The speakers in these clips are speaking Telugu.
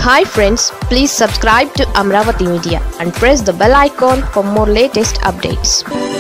hi friends please subscribe to Amaravati media and press the bell icon for more latest updates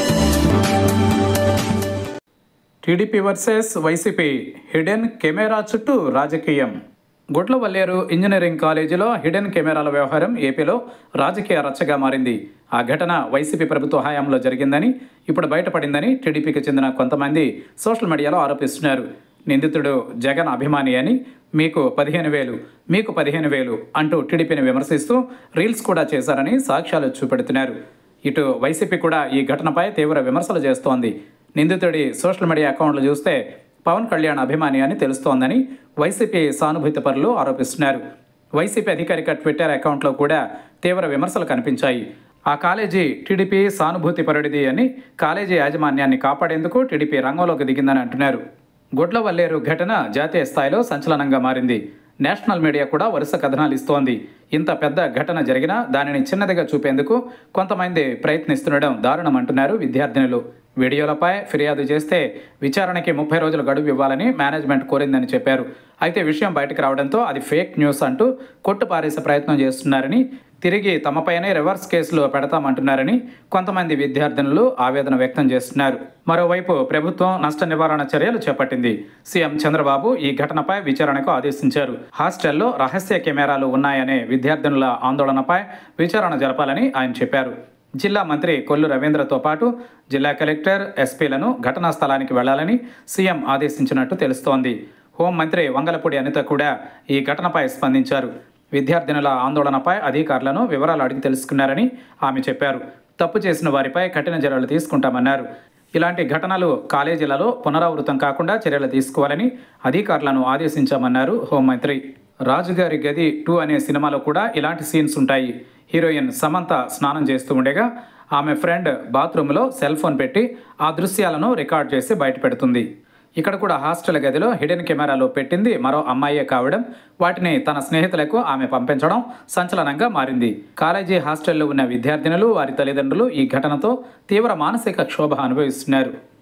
TDP versus YCP hidden camera చుట్టూ రాజకీయం గుడ్లవల్లేరు ఇంజనీరింగ్ కాలేజీలో హిడెన్ కెమెరాల వ్యవహారం ఏపీలో రాజకీయ రచ్చగా మారింది ఆ ఘటన వైసీపీ ప్రభుత్వ హయాంలో జరిగిందని ఇప్పుడు బయటపడిందని టీడీపీకి చెందిన కొంతమంది సోషల్ మీడియాలో ఆరోపిస్తున్నారు నిందితుడు జగన్ అభిమాని అని మీకు పదిహేను వేలు మీకు పదిహేను వేలు అంటూ టీడీపీని విమర్శిస్తూ రీల్స్ కూడా చేశారని సాక్ష్యాలు చూపెడుతున్నారు ఇటు వైసీపీ కూడా ఈ ఘటనపై తీవ్ర విమర్శలు చేస్తోంది నిందితుడి సోషల్ మీడియా అకౌంట్లు చూస్తే పవన్ కళ్యాణ్ అభిమాని అని తెలుస్తోందని వైసీపీ సానుభూతి పరులు ఆరోపిస్తున్నారు వైసీపీ అధికారిక ట్విట్టర్ అకౌంట్లో కూడా తీవ్ర విమర్శలు కనిపించాయి ఆ కాలేజీ టీడీపీ సానుభూతి పరుడిది అని కాలేజీ యాజమాన్యాన్ని కాపాడేందుకు టీడీపీ రంగంలోకి దిగిందని అంటున్నారు గుడ్లవల్లేరు ఘటన జాతీయ స్థాయిలో సంచలనంగా మారింది నేషనల్ మీడియా కూడా వరుస కథనాలు ఇస్తోంది ఇంత పెద్ద ఘటన జరిగినా దానిని చిన్నదిగా చూపేందుకు కొంతమంది ప్రయత్నిస్తుండడం దారుణం అంటున్నారు విద్యార్థినులు వీడియోలపై ఫిర్యాదు చేస్తే విచారణకి ముప్పై రోజులు గడువు ఇవ్వాలని మేనేజ్మెంట్ కోరిందని చెప్పారు అయితే విషయం బయటకు రావడంతో అది ఫేక్ న్యూస్ అంటూ కొట్టుపారేసే ప్రయత్నం చేస్తున్నారని తిరిగి తమపైనే రివర్స్ కేసులు పెడతామంటున్నారని కొంతమంది విద్యార్థినులు ఆవేదన వ్యక్తం చేస్తున్నారు మరోవైపు ప్రభుత్వం నష్ట నివారణ చర్యలు చేపట్టింది సీఎం చంద్రబాబు ఈ ఘటనపై విచారణకు ఆదేశించారు హాస్టల్లో రహస్య కెమెరాలు ఉన్నాయనే విద్యార్థినుల ఆందోళనపై విచారణ జరపాలని ఆయన చెప్పారు జిల్లా మంత్రి కొల్లు రవీంద్రతో పాటు జిల్లా కలెక్టర్ ఎస్పీలను ఘటనా స్థలానికి వెళ్లాలని సీఎం ఆదేశించినట్టు తెలుస్తోంది హోంమంత్రి వంగలపూడి అనిత కూడా ఈ ఘటనపై స్పందించారు విద్యార్థినుల ఆందోళనపై అధికారులను వివరాలు అడిగి తెలుసుకున్నారని ఆమె చెప్పారు తప్పు చేసిన వారిపై కఠిన చర్యలు తీసుకుంటామన్నారు ఇలాంటి ఘటనలు కాలేజీలలో పునరావృతం కాకుండా చర్యలు తీసుకోవాలని అధికారులను ఆదేశించామన్నారు హోంమంత్రి రాజుగారి గది టూ అనే సినిమాలో కూడా ఇలాంటి సీన్స్ ఉంటాయి హీరోయిన్ సమంత స్నానం చేస్తూ ఉండగా ఆమె ఫ్రెండ్ బాత్రూంలో సెల్ ఫోన్ పెట్టి ఆ దృశ్యాలను రికార్డ్ చేసి బయటపెడుతుంది ఇక్కడ కూడా హాస్టల్ గదిలో హిడెన్ కెమెరాలు పెట్టింది మరో అమ్మాయే కావడం వాటిని తన స్నేహితులకు ఆమె పంపించడం సంచలనంగా మారింది కాలేజీ హాస్టల్లో ఉన్న విద్యార్థినులు వారి తల్లిదండ్రులు ఈ ఘటనతో తీవ్ర మానసిక క్షోభ అనుభవిస్తున్నారు